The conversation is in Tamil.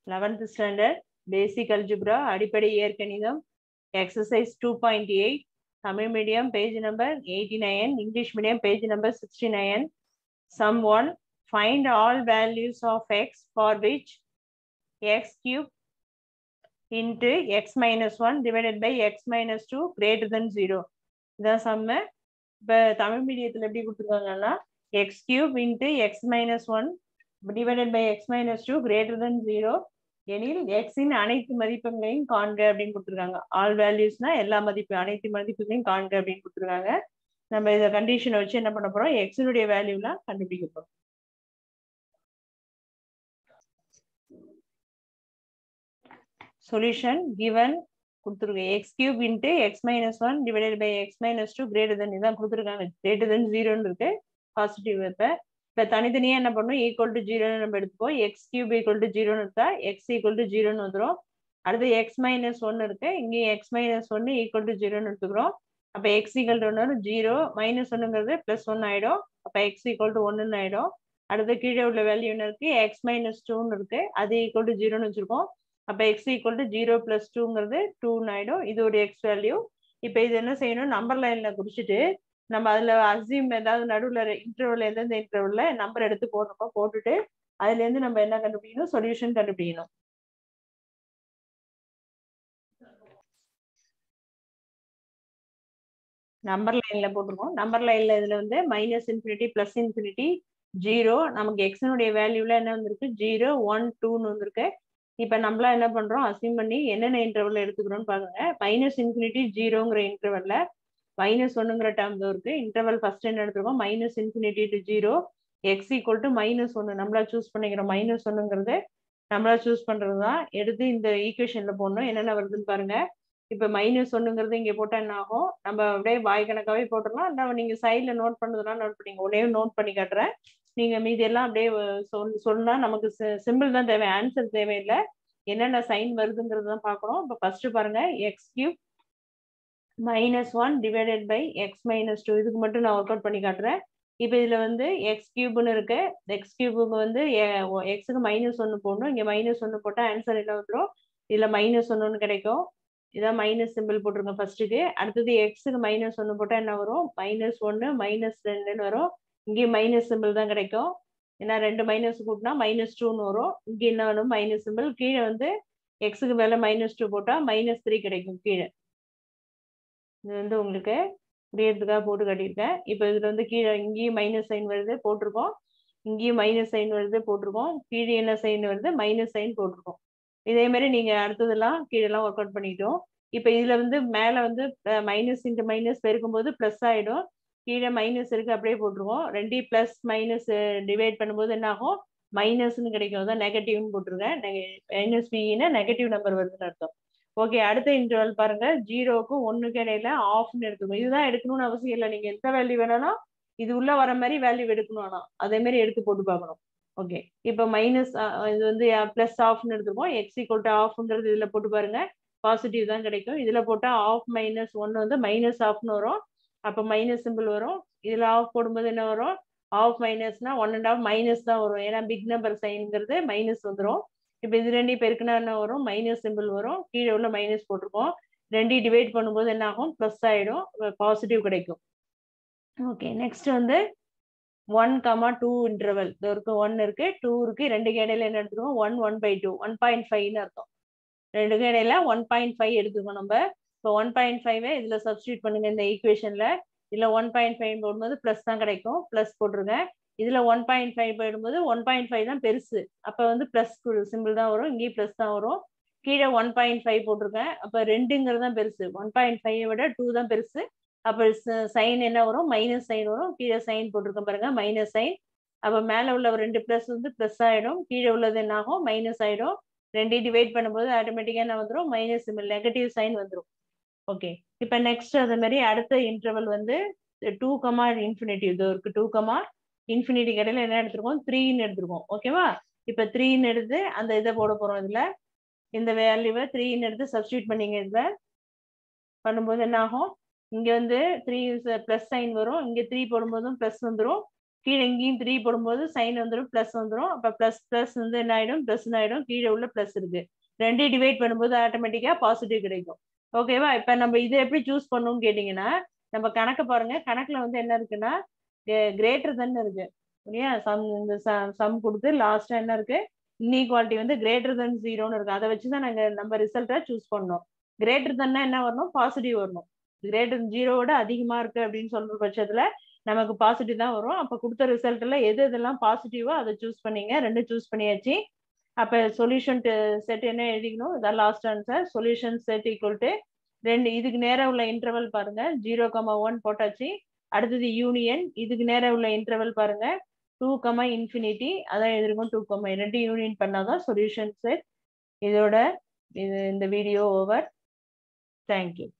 லெவன்த் ஸ்டாண்டர்ட் பேசிக் அல்ஜிப்ரா அடிப்படை இயற்கணிதம் exercise two point eight Tamil medium page number eighty nine English medium page number sixty nine sum one find all values of x for which x cube into x minus one divided by x minus two greater than zero இதான் சம்ம இப்போ தமிழ் மீடியத்தில் எப்படி கொடுத்துருக்காங்கன்னா x cube into x minus one divided by x minus two greater than zero எனில் எக்ஸின் அனைத்து மதிப்புகளையும் காண்க அப்படின்னு கொடுத்துருக்காங்க ஆல் வேல்யூஸ்னா எல்லா மதிப்பு அனைத்து மதிப்புகளையும் காண்க அப்படின்னு கொடுத்துருக்காங்க நம்ம இதை கண்டிஷனை வச்சு என்ன பண்ண போறோம் எக்ஸினுடைய வேல்யூலாம் கண்டுபிடிக்க போறோம் சொல்யூஷன் கிவன் கொடுத்துருக்கேன் x cube into x minus one divided by x minus two greater than இதான் கொடுத்துருக்காங்க கிரேட்டர் தென் ஜீரோன்னு இருக்கு பாசிட்டிவ் இப்போ இப்போ தனித்தனியாக என்ன பண்ணும் ஈக்குவல் டு ஜீரோன்னு நம்ம எடுத்துப்போம் எக்ஸ் கியூப் ஈக்குவல் டு ஜீரோன்னு இருக்கா எக்ஸ் ஈக்குவல் டு ஜீரோன்னு வந்துடும் அடுத்து எக்ஸ் மைனஸ் ஒன்று இருக்கு இங்கேயும் எக்ஸ் மைனஸ் ஒன்று ஈக்குவல் டு ஜீரோன்னு எடுத்துக்கிறோம் அப்போ எக்ஸ் ஈக்குவல் டு ஒன்று ஜீரோ மைனஸ் ஒன்றுங்கிறது ப்ளஸ் ஒன் ஆயிடும் அப்போ எக்ஸ் ஈக்குவல் டு ஒன்றுன்னு ஆயிடும் அடுத்து கீழே உள்ள வேல்யூ ஒன்று இருக்கு எக்ஸ் மைனஸ் டூன்னு இருக்கு அது ஈக்குவல் டு ஜீரோன்னு வச்சிருக்கோம் அப்போ x equal to zero plus டூங்கிறது டூன்னு ஆயிடும் இது ஒரு எக்ஸ் வேல்யூ இப்போ இது என்ன செய்யணும் நம்பர் லைனில் குறிச்சிட்டு நம்ம அதில் அசியூம் ஏதாவது நடுவில் இன்டர்வல் எந்தெந்த இன்டர்வலில் நம்பர் எடுத்து போடணுமோ போட்டுட்டு அதுலேருந்து நம்ம என்ன கண்டுபிடிக்கணும் சொல்யூஷன் கண்டுபிடிக்கணும் நம்பர் லைனில் போட்டிருக்கோம் நம்பர் லைனில் இதில் வந்து minus infinity plus infinity zero நமக்கு எக்ஸனுடைய வேல்யூவில் என்ன வந்திருக்கு ஜீரோ ஒன் டூன்னு வந்திருக்கு இப்போ நம்மளாம் என்ன பண்ணுறோம் அசியூம் பண்ணி என்னென்ன இன்டர்வல் எடுத்துக்கிறோம்னு பாருங்க மைனஸ் இன்ஃபினிட்டி ஜீரோங்கிற இன்டர்வல்ல மைனஸ் ஒன்னுங்கிற டேர்ம் தான் இருக்கு இன்டர்வல் ஃபர்ஸ்ட் என்ன எடுத்துருக்கோம் minus infinity to zero x equal to minus ஒன்று நம்மளா சூஸ் பண்ணிக்கிறோம் மைனஸ் ஒன்னுங்கிறது நம்மளா சூஸ் பண்றது தான் எடுத்து இந்த ஈக்குவேஷன்ல போடணும் என்னென்ன வருதுன்னு பாருங்க இப்போ மைனஸ் ஒன்னுங்கிறது இங்கே போட்டால் என்ன ஆகும் நம்ம அப்படியே வாய் கணக்காவே போட்டுடலாம் இல்லை நீங்க சைடில் நோட் பண்ணதுனா நோட் பண்ணிங்க உடனே நோட் பண்ணி காட்டுறேன் நீங்க மீதி எல்லாம் அப்படியே சொல் சொன்னா நமக்கு சிம்பிள் தான் தேவை ஆன்சர் தேவையில்லை என்னென்ன சைன் வருதுங்கிறது தான் பார்க்கணும் இப்போ ஃபர்ஸ்ட் பாருங்க x cube minus one divided by x minus two இதுக்கு மட்டும் நான் ஒர்க் அவுட் பண்ணி காட்டுறேன் இப்போ இதில் வந்து எக்ஸ் கியூப்னு இருக்கு எக்ஸ் கியூபுக்கு வந்து எக்ஸுக்கு மைனஸ் ஒன்று போடணும் இங்கே மைனஸ் ஒன்று போட்டால் ஆன்சர் என்ன வந்துடும் இதில் மைனஸ் ஒன்று கிடைக்கும் இதான் மைனஸ் சிம்பிள் போட்டிருங்க ஃபர்ஸ்ட்டுக்கு அடுத்தது எக்ஸுக்கு மைனஸ் ஒன்று போட்டால் என்ன வரும் மைனஸ் ஒன்று மைனஸ் ரெண்டுன்னு வரும் இங்கேயும் மைனஸ் சிம்பிள் தான் கிடைக்கும் ஏன்னா ரெண்டு மைனஸ் கூட்டினா மைனஸ் டூன்னு வரும் இங்கே என்ன வரும் மைனஸ் சிம்பிள் கீழே வந்து எக்ஸுக்கு மேலே மைனஸ் டூ போட்டால் மைனஸ் த்ரீ கிடைக்கும் கீழே இது வந்து உங்களுக்கு புரியறதுக்காக போட்டு காட்டியிருக்கேன் இப்போ இதில் வந்து கீழே இங்கேயும் மைனஸ் சைன் வருது போட்டிருக்கோம் இங்கேயும் மைனஸ் சைன் வருது போட்டிருக்கோம் கீழே என்ன சைன் வருது மைனஸ் சைன் போட்டிருக்கோம் இதே மாதிரி நீங்கள் அடுத்ததெல்லாம் கீழெல்லாம் ஒர்க் அவுட் பண்ணிட்டோம் இப்போ இதில் வந்து மேலே வந்து மைனஸ் இன்ட்டு மைனஸ் பெருக்கும்போது ப்ளஸ் ஆகிடும் கீழே மைனஸ் இருக்கு அப்படியே போட்டுருவோம் ரெண்டையும் ப்ளஸ் மைனஸ் டிவைட் பண்ணும்போது என்ன ஆகும் மைனஸ்னு கிடைக்கும் அதான் நெகட்டிவ்னு போட்டிருக்கேன் மைனஸ் பின்னா நெகட்டிவ் நம்பர் வருதுன்னு அர்த்தம் ஓகே அடுத்த இன்டர்வல் பாருங்க ஜீரோக்கும் ஒன்றுக்கு இடையில ஆஃப்னு எடுத்துக்கணும் இதுதான் எடுக்கணும்னு அவசியம் இல்லை நீங்க எந்த வேல்யூ வேணாலும் இது உள்ள வர மாதிரி வேல்யூ எடுக்கணும் ஆனால் அதே மாதிரி எடுத்து போட்டு பார்க்கணும் ஓகே இப்போ மைனஸ் இது வந்து பிளஸ் ஆஃப்னு எடுத்துருக்கோம் எக்ஸ் ஈக்குவல் டு ஆஃப்ங்கிறது இதில் போட்டு பாருங்க பாசிட்டிவ் தான் கிடைக்கும் இதில் போட்டால் ஆஃப் மைனஸ் ஒன்று வந்து மைனஸ் ஆஃப்னு வரும் அப்போ மைனஸ் சிம்பிள் வரும் இதில் ஆஃப் போடும்போது என்ன வரும் ஆஃப் மைனஸ்னா ஒன் அண்ட் ஆஃப் மைனஸ் தான் வரும் ஏன்னா பிக் நம்பர் சைனுங்கிறது மைனஸ் வந்துடும் இப்போ இது ரெண்டையும் பெருக்குனா என்ன வரும் மைனஸ் சிம்பிள் வரும் கீழே உள்ள மைனஸ் போட்டிருக்கோம் ரெண்டையும் டிவைட் பண்ணும்போது என்ன ஆகும் ப்ளஸ் ஆகிடும் பாசிட்டிவ் கிடைக்கும் ஓகே நெக்ஸ்ட் வந்து ஒன் கமா டூ இன்டர்வல் இது இருக்கு ஒன் இருக்கு டூ இருக்கு ரெண்டுக்கு இடையில என்ன எடுத்துருக்கோம் one one by two one point ஃபைவ்னு அர்த்தம் ரெண்டுக்கு இடையில ஒன் பாயிண்ட் ஃபைவ் எடுத்துக்கோம் நம்ம இப்போ ஒன் பாயிண்ட் ஃபைவ் இதில் சப்ஸ்டியூட் பண்ணுங்க இந்த ஈக்குவேஷனில் இதில் ஒன் பாயிண்ட் ஃபைவ் போடும்போது ப்ளஸ் தான் கிடைக்கும் ப்ளஸ் போட்டுருங்க இதில் ஒன் பாயிண்ட் ஃபைவ் போயிடும்போது ஒன் பாயிண்ட் ஃபைவ் தான் பெருசு அப்போ வந்து ப்ளஸ் சிம்பிள் தான் வரும் இங்கேயும் ப்ளஸ் தான் வரும் கீழே ஒன் பாயிண்ட் ஃபைவ் போட்டிருக்கேன் அப்போ ரெண்டுங்கிறது தான் பெருசு ஒன் பாயிண்ட் ஃபைவ் விட டூ தான் பெருசு அப்போ சைன் என்ன வரும் மைனஸ் சைன் வரும் கீழே சைன் போட்டிருக்கேன் பாருங்க மைனஸ் சைன் அப்போ மேலே உள்ள ரெண்டு ப்ளஸ் வந்து ப்ளஸ் ஆகிடும் கீழே உள்ளது என்ன ஆகும் மைனஸ் ஆகிடும் ரெண்டையும் டிவைட் பண்ணும்போது ஆட்டோமேட்டிக்காக என்ன வந்துடும் மைனஸ் சிம்பிள் நெகட்டிவ் சைன் வந்துடும் ஓகே இப்போ நெக்ஸ்ட் அது மாதிரி அடுத்த இன்டர்வல் வந்து டூ கமா இன்ஃபினிட்டி இது இருக்கு டூ கமா இன்ஃபினிட்டி கடையில் என்ன எடுத்துருக்கோம் த்ரீன்னு எடுத்துருக்கோம் ஓகேவா இப்போ த்ரீன்னு எடுத்து அந்த இதை போட போகிறோம் இதில் இந்த வேல்யூவை த்ரீன்னு எடுத்து சப்ஸ்டியூட் பண்ணிங்க இதில் பண்ணும்போது என்ன ஆகும் இங்கே வந்து த்ரீ ப்ளஸ் சைன் வரும் இங்கே த்ரீ போடும்போதும் ப்ளஸ் வந்துடும் கீழே இங்கேயும் த்ரீ போடும்போது சைன் வந்துடும் ப்ளஸ் வந்துடும் அப்போ ப்ளஸ் ப்ளஸ் வந்து என்ன ஆயிடும் ப்ளஸ் ஆயிடும் கீழே உள்ள ப்ளஸ் இருக்கு ரெண்டையும் டிவைட் பண்ணும்போது ஆட்டோமேட்டிக்காக பாசிட்டிவ் கிடைக்கும் ஓகேவா இப்போ நம்ம இதை எப்படி சூஸ் பண்ணணும்னு கேட்டிங்கன்னா நம்ம கணக்கு பாருங்க கணக்குல வந்து என்ன இருக்குன்னா கிரேட்டர் தன் இருக்கு சரியா சம் இந்த சம் கொடுத்து லாஸ்டா என்ன இருக்கு இன்இக்வாலிட்டி வந்து கிரேட்டர் தன் ஜீரோன்னு இருக்கு அதை வச்சு தான் நாங்கள் நம்ம ரிசல்ட்டை சூஸ் பண்ணோம் கிரேட்டர் தன்னா என்ன வரணும் பாசிட்டிவ் வரணும் கிரேட்டர் ஜீரோவோட அதிகமா இருக்கு அப்படின்னு சொல்ற பட்சத்துல நமக்கு பாசிட்டிவ் தான் வரும் அப்போ கொடுத்த ரிசல்ட்ல எது எதெல்லாம் பாசிட்டிவோ அதை சூஸ் பண்ணீங்க ரெண்டு சூஸ் பண்ணியாச்சு அப்போ சொல்யூஷன் செட் என்ன எழுதிக்கணும் இதான் last answer solution set equal to ரெண்டு இதுக்கு நேரம் உள்ள இன்டர்வல் பாருங்க ஜீரோ கமா ஒன் போட்டாச்சு அடுத்தது யூனியன் இதுக்கு நேரம் உள்ள இன்டர்வல் பாருங்க டூ கமா இன்ஃபினிட்டி அதான் எழுதிருக்கோம் டூ கமா ரெண்டு யூனியன் பண்ணாதான் சொல்யூஷன் செட் இதோட இது இந்த வீடியோ ஓவர் தேங்க்யூ